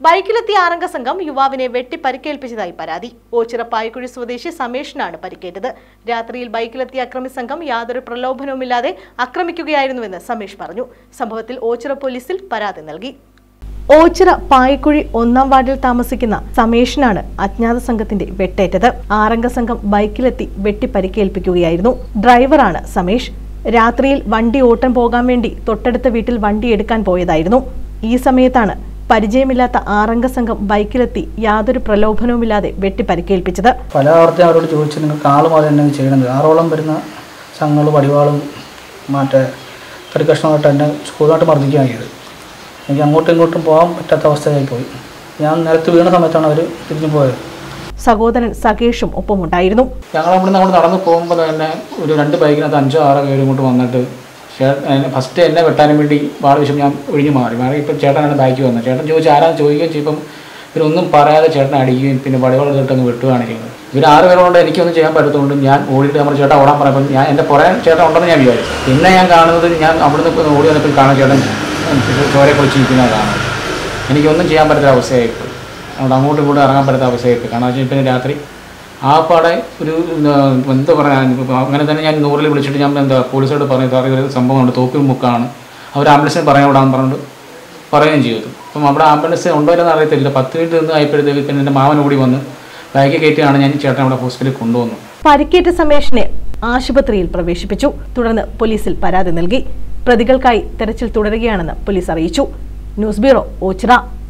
ബൈക്കിലെത്തിയ ആറംഗ സംഘം യുവാവിനെ വെട്ടി പരിക്കേൽപ്പിച്ചതായി പരാതി ഓച്ചിറ പായക്കുഴി സ്വദേശി സമേഷിനാണ് പരിക്കേറ്റത് രാത്രിയിൽ ബൈക്കിലെത്തിയ അക്രമി സംഘം യാതൊരു പ്രലോഭനവുമില്ലാതെ ആക്രമിക്കുകയായിരുന്നുവെന്ന് സമേഷ് പറഞ്ഞു സംഭവത്തിൽ ഓച്ചിറ പോലീസിൽ പരാതി നൽകി ഓച്ചിറ പായക്കുഴി ഒന്നാം വാർഡിൽ താമസിക്കുന്ന സമേഷിനാണ് അജ്ഞാത സംഘത്തിന്റെ വെട്ടേറ്റത് ആറംഗ സംഘം ബൈക്കിലെത്തി വെട്ടി പരിക്കേൽപ്പിക്കുകയായിരുന്നു ഡ്രൈവറാണ് സമേഷ് രാത്രിയിൽ വണ്ടി ഓട്ടം പോകാൻ വേണ്ടി തൊട്ടടുത്ത വീട്ടിൽ വണ്ടി എടുക്കാൻ പോയതായിരുന്നു ഈ സമയത്താണ് പരിചയമില്ലാത്ത ആറംഗ സംഘം ബൈക്കിലെത്തി യാതൊരു പ്രലോഭനവുമില്ലാതെ വെട്ടി പരിക്കേൽപ്പിച്ചത് പല ആവർത്തി അവരോട് ചോദിച്ചു നിങ്ങൾക്ക് ആൾ മാറി തന്നെ ചെയ്യണത് ആറോളം വരുന്ന സംഘങ്ങൾ വടിവാളും മറ്റേ തടിക്കഷ്ണമായിട്ട് എന്നെ കൂടുതലായിട്ട് മർദ്ദിക്കുകയാണ് ചെയ്തത് എനിക്ക് അങ്ങോട്ടും ഇങ്ങോട്ടും പോകാൻ പറ്റാത്ത അവസ്ഥയായി പോയി ഞാൻ നിലത്ത് വീണ സമയത്താണ് അവർ തിരിഞ്ഞു പോയത് സഹോദരൻ സകേഷും ഒപ്പമുണ്ടായിരുന്നു ഞങ്ങൾ അവിടുന്ന് അങ്ങോട്ട് നടന്ന് പോകുമ്പോൾ തന്നെ ഒരു രണ്ട് ബൈക്കിനകത്ത് അഞ്ചോ ആറോ പേര് ഇങ്ങോട്ട് വന്നിട്ട് ഫസ്റ്റ് എന്നെ വെട്ടാനും വേണ്ടി വാള വിഷം ഞാൻ ഒഴിഞ്ഞു മാറി മാറി ഇപ്പം ചേട്ടനാണ് ബാക്കി വന്നത് ചേട്ടൻ ചോദിച്ചു ആരാന്ന് ചോദിക്കുകയും ചെയ്യും ഇവരൊന്നും പറയാതെ ചേട്ടനെ അടിക്കുകയും പിന്നെ വടിവളം എടുത്തിട്ട് അങ്ങ് വെട്ടുകയാണ് ചെയ്യുന്നത് ഇവർ ആറ് പേരുകൊണ്ട് എനിക്കൊന്നും ചെയ്യാൻ പറ്റത്തുകൊണ്ട് ഞാൻ ഓടിയിട്ട് നമ്മുടെ ചേട്ടൻ ഓടാൻ പറഞ്ഞപ്പോൾ ഞാൻ എൻ്റെ പുറകെ ചേട്ടൻ ഉണ്ടെന്ന് ഞാൻ വിചാരിച്ചു പിന്നെ ഞാൻ കാണുന്നത് ഞാൻ അവിടുന്ന് ഇപ്പം ഓടി വന്നപ്പോൾ കാണാൻ ചേട്ടൻ ചോരെ കുളിച്ചിരിക്കുന്നത് കാണുന്നത് എനിക്കൊന്നും ചെയ്യാൻ പറ്റാത്ത അവസ്ഥയായിപ്പോയി അവിടെ അങ്ങോട്ടും ഇങ്ങോട്ടും ഇറങ്ങാൻ പറ്റാത്ത അവസ്ഥയായിപ്പോയി കാരണം വെച്ചാൽ പിന്നെ രാത്രി ആ പാടെ ഒരു ആ, എന്താ പറയാൻ ഇപ്പം അങ്ങനെ തന്നെ ഞാൻ നൂറിൽ വിളിച്ചിട്ട് ഞാൻ എന്താ പോലീസോട് പറഞ്ഞു സാർ ഇതൊരു സംഭവമുണ്ട് തോപ്പിൽ മുക്കാണ് അവർ ആംബുലൻസിന് പറയാൻ വിടാന്ന് പറഞ്ഞിട്ട് പറയുകയും ചെയ്തു അപ്പം അവിടെ ആംബുലൻസ് ഉണ്ടോ ഇല്ലെന്ന് അറിയത്തില്ല പത്ത് മിനിറ്റ് നിന്ന് ആയപ്പോഴത്തേക്ക് പിന്നെ എൻ്റെ മാമൻ ഓടി വന്ന് ബാഗ് കയറ്റിയാണ് ഞാൻ ചേട്ടൻ അവിടെ ഹോസ്പിറ്റലിൽ കൊണ്ടുവന്നു പരിക്കേറ്റ സമേഷിനെ ആശുപത്രിയിൽ പ്രവേശിപ്പിച്ചു തുടർന്ന് പോലീസിൽ പരാതി നൽകി പ്രതികൾക്കായി തെരച്ചിൽ തുടരുകയാണെന്ന് പോലീസ് അറിയിച്ചു ന്യൂസ് ബ്യൂറോ ഓച്ചിറ